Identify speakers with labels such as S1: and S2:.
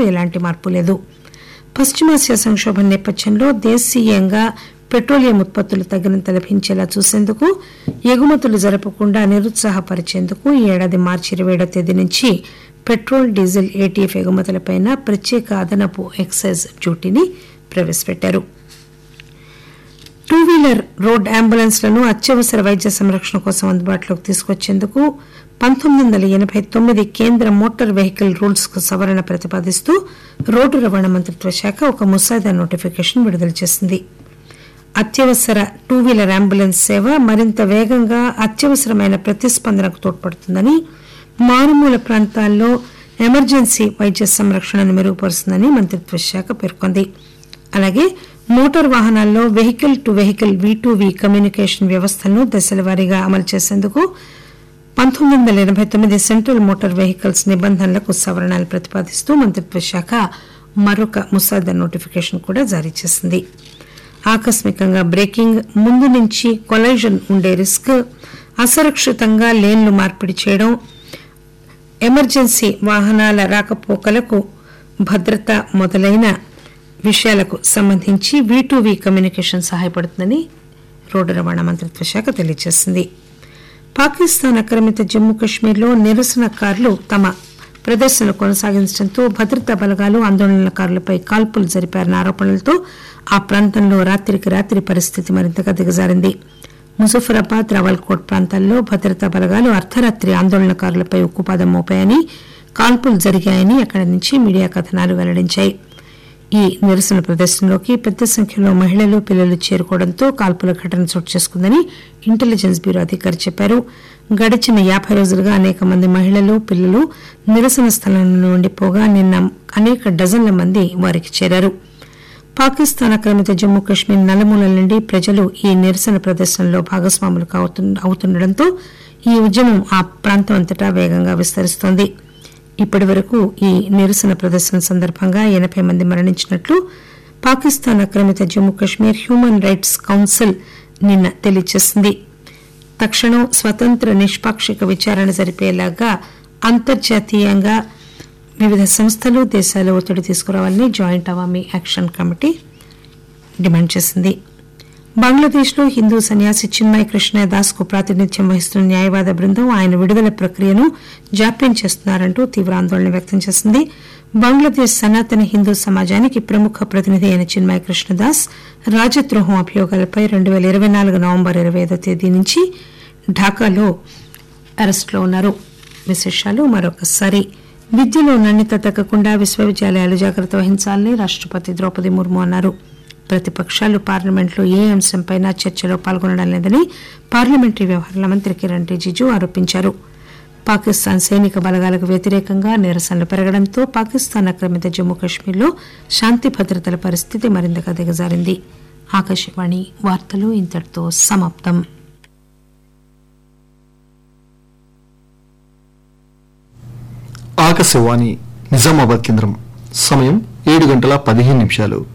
S1: ఎలాంటి మార్పు లేదు పశ్చిమాసియా సంక్షోభం నేపథ్యంలో దేశీయంగా పెట్రోలియం ఉత్పత్తులు తగినంత లభించేలా చూసేందుకు ఎగుమతులు జరపకుండా నిరుత్సాహపరిచేందుకు ఈ ఏడాది మార్చి ఇరవై ఏడో తేదీ నుంచి పెట్రోల్ డీజిల్ ఏటీఎఫ్ ఎగుమతులపై ప్రత్యేక అదనపు ఎక్సైజ్ డ్యూటీని ప్రవేశపెట్టారు టూ వీలర్ రోడ్ అంబులెన్స్లను అత్యవసర వైద్య సంరక్షణ కోసం అందుబాటులోకి తీసుకొచ్చేందుకు పంతొమ్మిది వందల ఎనబై తొమ్మిది కేంద్ర మోటార్ వెహికల్ రూల్స్ కు సవరణ ప్రతిపాదిస్తూ రోడ్డు రవాణా మంత్రిత్వ శాఖ ఒక ముసాయిదా నోటిఫికేషన్ విడుదల చేసింది అత్యవసర టూ వీలర్ అంబులెన్స్ సేవ మరింత వేగంగా అత్యవసరమైన ప్రతిస్పందనకు తోడ్పడుతుందని మారుమూల ప్రాంతాల్లో ఎమర్జెన్సీ వైద్య సంరక్షణను మెరుగుపరుస్తుందని మంత్రిత్వ శాఖ పేర్కొంది అలాగే మోటార్ వాహనాల్లో vehicle to vehicle V to V communication వ్యవస్థలను దశల వారీగా అమలు చేసేందుకు పంతొమ్మిది వందల ఎనబై తొమ్మిది సెంట్రల్ మోటార్ వెహికల్స్ నిబంధనలకు సవరణలు ప్రతిపాదిస్తూ మంత్రిత్వ శాఖ మరొక ముసాదా నోటిఫికేషన్ కూడా జారీ చేసింది ఆకస్మికంగా బ్రేకింగ్ ముందు నుంచి కొలైజన్ ఉండే రిస్క్ అసురక్షితంగా లేన్లు మార్పిడి చేయడం ఎమర్జెన్సీ వాహనాల రాకపోకలకు భద్రత మొదలైన విషయాలకు సంబంధించి వి టు వి కమ్యూనికేషన్ సహాయపడుతుందని రోడ్డు రవాణా మంత్రిత్వ శాఖ తెలియజేసింది పాకిస్తాన్ ఆక్రమిత జమ్మూ కశ్మీర్లో నిరసనకారులు తమ ప్రదర్శన కొనసాగించడంతో భద్రతా బలగాలు ఆందోళనకారులపై కాల్పులు జరిపారన్న ఆరోపణలతో ఆ ప్రాంతంలో రాత్రికి రాత్రి పరిస్థితి మరింతగా దిగజారింది ముజఫరాబాద్ రావల్కోట్ ప్రాంతాల్లో భద్రతా బలగాలు అర్ధరాత్రి ఆందోళనకారులపై ఉక్కుపాదం మోపాయని కాల్పులు జరిగాయని అక్కడి నుంచి మీడియా కథనాలు వెల్లడించాయి ఈ నిరసన ప్రదర్శనలోకి పెద్ద సంఖ్యలో మహిళలు పిల్లలు చేరుకోవడంతో కాల్పుల ఘటన చోటు చేసుకుందని ఇంటెలిజెన్స్ బ్యూరో అధికారి చెప్పారు గడిచిన యాభై రోజులుగా అనేక మంది మహిళలు పిల్లలు నిరసన స్థలంలో ఉండిపోగా నిన్న అనేక డజన్ల మంది వారికి చేరారు పాకిస్తాన్ ఆక్రమిత జమ్మూ కశ్మీర్ నలుమూలల నుండి ప్రజలు ఈ నిరసన ప్రదర్శనలో భాగస్వాములు కావుతు- అవుతుండటంతో ఈ ఉద్యమం ఆ ప్రాంతం అంతటా వేగంగా విస్తరిస్తోంది ఇప్పటి వరకు ఈ నిరసన ప్రదర్శన సందర్భంగా ఎనబై మంది మరణించినట్లు పాకిస్తాన్ ఆక్రమిత Jammu Kashmir human rights council నిన్న తెలియజేసింది తక్షణం స్వతంత్ర నిష్పాక్షిక విచారణ జరిపేలాగా అంతర్జాతీయంగా వివిధ సంస్థలు దేశాలు ఒత్తిడి తీసుకురావాలని joint Awami action committee demand చేసింది బంగ్లాదేశ్లో హిందూ సన్యాసి చిన్మయ్ కృష్ణ దాస్ కు ప్రాతినిధ్యం వహిస్తున్న న్యాయవాద బృందం ఆయన విడుదల ప్రక్రియను జాప్యం చేస్తున్నారంటూ తీవ్ర ఆందోళన వ్యక్తం చేసింది బంగ్లాదేశ్ సనాతన హిందూ సమాజానికి ప్రముఖ ప్రతినిధి అయిన చిన్మయ్ కృష్ణదాస్ రాజద్రోహం అభియోగాలపై రెండు పేల ఇరవై నాలుగు నవంబర్ ఇరవై ఐదో తేదీ నుంచి ఢాకాలో అరెస్టులో ఉన్నారు విశేషాలు మరొకసారి విద్యలో నాణ్యత తగ్గకుండా విశ్వవిద్యాలయాలు జాగ్రత్త వహించాలని రాష్టపతి ద్రౌపది ముర్ము అన్నారు ప్రతిపక్షాలు పార్లమెంట్లో ఏ అంశంపై చర్చలో పాల్గొనడం లేదని పార్లమెంటరీ వ్యవహారాల మంత్రి కిరణ్ రిజిజు ఆరోపించారు పాకిస్తాన్ సైనిక బలగాలకు వ్యతిరేకంగా నిరసనలు పెరగడంతో పాకిస్తాన్ ఆక్రమిత జమ్మూ కశ్మీర్లో శాంతి భద్రతల పరిస్థితి మరింతగా దిగజారింది ఆకాశవాణి వార్తలు ఇంతటితో సమాప్తం
S2: ఆకాశవాణి నిజామాబాద్ కేంద్రం సమయం ఏడు గంటల పదిహేను నిమిషాలు